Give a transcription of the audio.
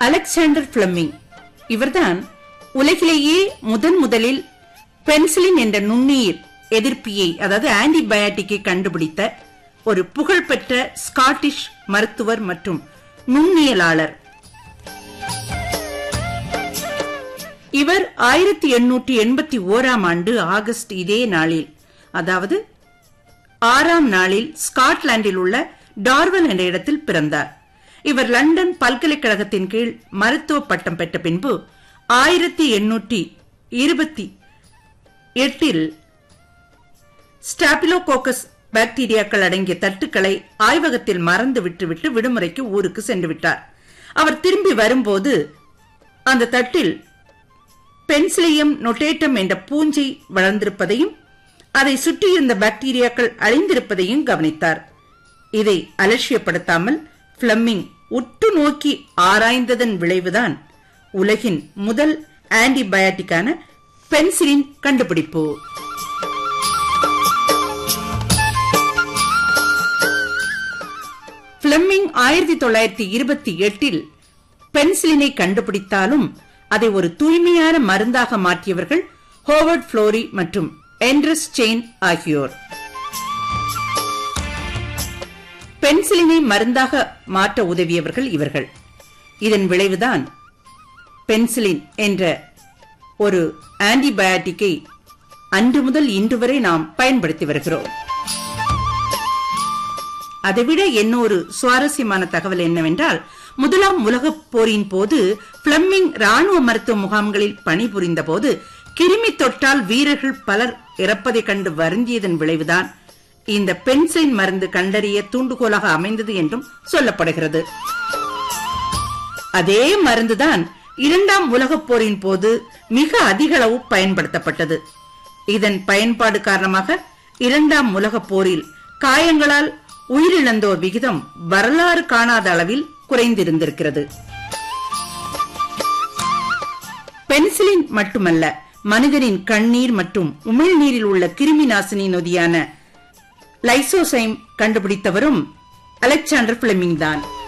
Alexander Fleming இவர்தான் உலகிலேயே முதன் முதலில் பென்சிலின் என்ற நுண்ணுயிர் எதிர்ப்பியை அதாவது ஆன்டிபயாட்டிக்கை கண்டுபிடித்த ஒரு புகழ்பெற்ற ஸ்காட்டிஷ் மருத்துவர் மற்றும் நுண்ணியலாளர் இவர் ஆயிரத்தி எண்ணூற்றி எண்பத்தி ஓராம் ஆண்டு ஆகஸ்ட் இதே நாளில் அதாவது ஆறாம் நாளில் ஸ்காட்லாந்தில் உள்ள டார்வல் என்ற இடத்தில் பிறந்தார் இவர் லண்டன் பல்கலைக்கழகத்தின் கீழ் மருத்துவ பட்டம் பெற்ற பின்பு ஆயிரத்தி எண்ணூற்றி இருபத்தி எட்டில் ஸ்டாபிலோகோக்கஸ் பாக்டீரியாக்கள் அடங்கிய தட்டுக்களை ஆய்வகத்தில் மறந்து விட்டுவிட்டு விடுமுறைக்கு ஊருக்கு சென்று விட்டார் அவர் திரும்பி வரும்போது அந்த தட்டில் பென்சிலியம் நொட்டேட்டம் என்ற பூஞ்சை வளர்ந்திருப்பதையும் அதை சுற்றியிருந்த பாக்டீரியாக்கள் அழிந்திருப்பதையும் கவனித்தார் இதை அலட்சியப்படுத்தாமல் பிளம்மிங் உற்று நோக்கி ஆராய்ந்ததன் விளைவுதான் உலகின் முதல் ஆன்டிபயாட்டிக்கான பென்சிலின் கண்டுபிடிப்பு பிளம்மிங் ஆயிரத்தி தொள்ளாயிரத்தி இருபத்தி எட்டில் பென்சிலினை கண்டுபிடித்தாலும் அதை ஒரு தூய்மையான மருந்தாக மாற்றியவர்கள் ஹோவர்ட் புளோரி மற்றும் என்ட்ரஸ் செயின் ஆகியோர் பென்சிலினை மருந்தாக மாற்ற உதவியவர்கள் இவர்கள் இதன் விளைவுதான் பென்சிலின் என்ற ஒரு ஆன்டிபயாட்டிக்கை அன்று முதல் இன்று வரை நாம் பயன்படுத்தி வருகிறோம் அதைவிட இன்னொரு சுவாரஸ்யமான தகவல் என்னவென்றால் முதலாம் உலகப் போரின் போது பிளம்மிங் ராணுவ மருத்துவ முகாம்களில் பணிபுரிந்த போது கிருமி தொட்டால் வீரர்கள் பலர் இறப்பதைக் கண்டு வருந்தியதன் விளைவுதான் இந்த பென்சிலின் மருந்து கண்டறிய தூண்டுகோலாக அமைந்தது என்றும் சொல்லப்படுகிறது அதே மருந்துதான் இரண்டாம் உலகப் போரின் போது மிக அதிக அளவு பயன்படுத்தப்பட்டது இதன் பயன்பாடு காரணமாக இரண்டாம் உலகப் போரில் காயங்களால் உயிரிழந்தோர் விகிதம் வரலாறு காணாத அளவில் குறைந்திருந்திருக்கிறது பென்சிலின் மட்டுமல்ல மனிதனின் கண்ணீர் மற்றும் உமிழ்நீரில் உள்ள கிருமி நாசினி நொதியான லைசோசைம் கண்டுபிடித்தவரும் அலெக்சாண்டர் பிளமிங் தான்